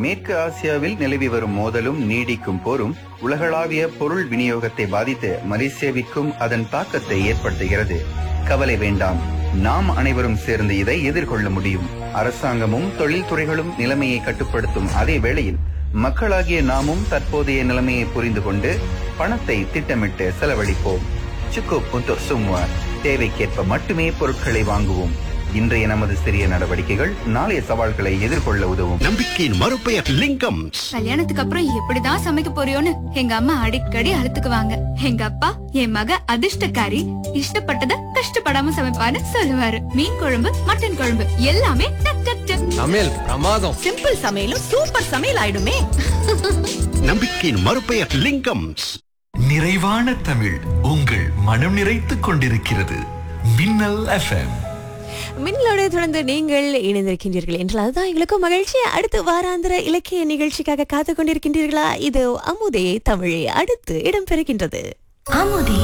மேற்கு ஆசியாவில் நிலவி வரும் மோதலும் நீடிக்கும் போரும் உலகளாவிய பொருள் விநியோகத்தை பாதித்து மலேசியாவிற்கும் அதன் தாக்கத்தை ஏற்படுத்துகிறது கவலை வேண்டாம் நாம் அனைவரும் சேர்ந்து இதை எதிர்கொள்ள முடியும் அரசாங்கமும் தொழில்துறைகளும் நிலைமையை கட்டுப்படுத்தும் அதே வேளையில் மக்களாகிய நாமும் தற்போதைய நிலைமையை புரிந்து கொண்டு பணத்தை திட்டமிட்டு செலவழிப்போம் சுக்கு புந்தோ சும்மா தேவைக்கேற்ப மட்டுமே பொருட்களை வாங்குவோம் இன்றைய நமது சிறிய நடவடிக்கைகள் நாளைய சவால்களை எதிர்கொள்ள உதவும் நம்பிக்கையின் மறுபெயர் லிங்கம் கல்யாணத்துக்கு அப்புறம் எப்படிதான் சமைக்க போறியோன்னு எங்க அம்மா அடிக்கடி அழுத்துக்குவாங்க எங்க அப்பா என் மக அதிர்ஷ்டக்காரி இஷ்டப்பட்டத கஷ்டப்படாம சமைப்பான்னு சொல்லுவாரு மீன் குழம்பு மட்டன் குழம்பு எல்லாமே டக் டக் டக். சமையல் பிரமாதம் சிம்பிள் சமையலும் சூப்பர் சமையல் ஆயிடுமே நம்பிக்கையின் மறுபெயர் லிங்கம் நிறைவான தமிழ் உங்கள் மனம் நிறைத்துக் கொண்டிருக்கிறது மின்னல் எஃப்எம் மின்னலோட தொடர்ந்து நீங்கள் இணைந்திருக்கின்றீர்கள் என்றால் அதுதான் எங்களுக்கும் மகிழ்ச்சி அடுத்து வாராந்திர இலக்கிய நிகழ்ச்சிக்காக காத்துக் கொண்டிருக்கின்றீர்களா இது அமுதே தமிழே அடுத்து இடம்பெறுகின்றது ஆமாடி